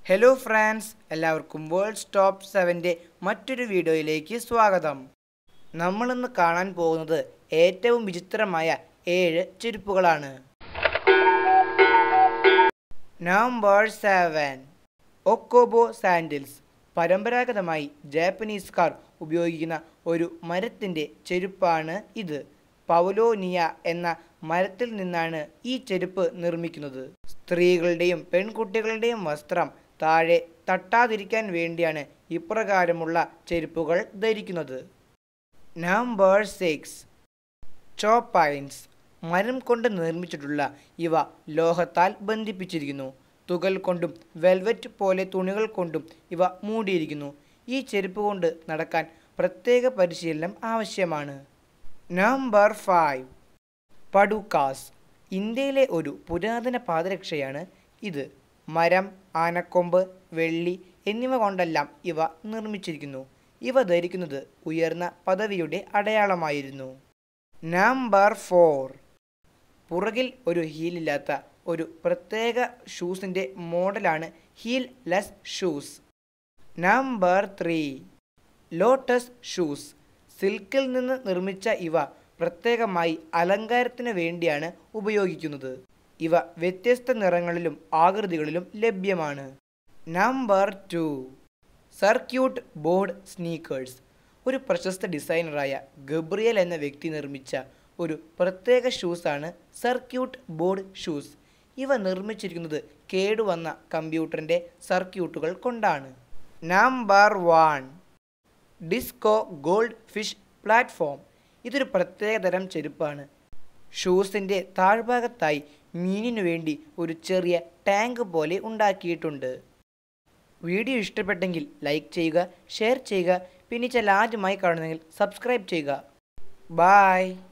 hello friends എല്ലാവർക്കും world top സെവൻ്റെ മറ്റൊരു വീഡിയോയിലേക്ക് സ്വാഗതം നമ്മളിന്ന് കാണാൻ പോകുന്നത് ഏറ്റവും വിചിത്രമായ ഏഴ് ചെരുപ്പുകളാണ് നമ്പർ സെവൻ ഒക്കോബോ സാൻഡിൽസ് പരമ്പരാഗതമായി ജാപ്പനീസുകാർ ഉപയോഗിക്കുന്ന ഒരു മരത്തിൻ്റെ ചെരുപ്പാണ് ഇത് പൗലോനിയ എന്ന മരത്തിൽ നിന്നാണ് ഈ ചെരുപ്പ് നിർമ്മിക്കുന്നത് സ്ത്രീകളുടെയും പെൺകുട്ടികളുടെയും വസ്ത്രം താഴെ തട്ടാതിരിക്കാൻ വേണ്ടിയാണ് ഇപ്രകാരമുള്ള ചെരുപ്പുകൾ ധരിക്കുന്നത് നമ്പർ സിക്സ് ചോപ്പൈൻസ് മരം കൊണ്ട് നിർമ്മിച്ചിട്ടുള്ള ഇവ ലോഹത്താൽ ബന്ധിപ്പിച്ചിരിക്കുന്നു തുകൽ കൊണ്ടും വെൽവെറ്റ് പോലെ തുണികൾ കൊണ്ടും ഇവ മൂടിയിരിക്കുന്നു ഈ ചെരുപ്പ് കൊണ്ട് നടക്കാൻ പ്രത്യേക പരിശീലനം ആവശ്യമാണ് നമ്പർ ഫൈവ് പഡുക്കാസ് ഇന്ത്യയിലെ ഒരു പുരാതന പാദരക്ഷയാണ് ഇത് മരം ആനക്കൊമ്പ് വെള്ളി എന്നിവ കൊണ്ടെല്ലാം ഇവ നിർമ്മിച്ചിരിക്കുന്നു ഇവ ധരിക്കുന്നത് ഉയർന്ന പദവിയുടെ അടയാളമായിരുന്നു നമ്പർ ഫോർ പുറകിൽ ഒരു ഹീലില്ലാത്ത ഒരു പ്രത്യേക ഷൂസിൻ്റെ മോഡലാണ് heelless shoes number three lotus shoes സിൽക്കിൽ നിന്ന് നിർമ്മിച്ച ഇവ പ്രത്യേകമായി അലങ്കാരത്തിന് വേണ്ടിയാണ് ഉപയോഗിക്കുന്നത് ഇവ വ്യത്യസ്ത നിറങ്ങളിലും ആകൃതികളിലും ലഭ്യമാണ് number two circuit board sneakers ഒരു പ്രശസ്ത ഡിസൈനറായ ഗബ്രിയൽ എന്ന വ്യക്തി നിർമ്മിച്ച ഒരു പ്രത്യേക ഷൂസാണ് സർക്യൂട്ട് ബോർഡ് ഷൂസ് ഇവ നിർമ്മിച്ചിരിക്കുന്നത് കേടുവന്ന കമ്പ്യൂട്ടറിൻ്റെ സർക്യൂട്ടുകൾ കൊണ്ടാണ് number one disco goldfish platform ഇതൊരു പ്രത്യേകതരം ചെരുപ്പാണ് ഷൂസിൻ്റെ താഴ്ഭാഗത്തായി മീനിനു വേണ്ടി ഒരു ചെറിയ ടാങ്ക് പോലെ ഉണ്ടാക്കിയിട്ടുണ്ട് വീഡിയോ ഇഷ്ടപ്പെട്ടെങ്കിൽ ലൈക്ക് ചെയ്യുക ഷെയർ ചെയ്യുക പിന്നെ ചില ആദ്യമായി കാണുന്നെങ്കിൽ സബ്സ്ക്രൈബ് ചെയ്യുക ബായ്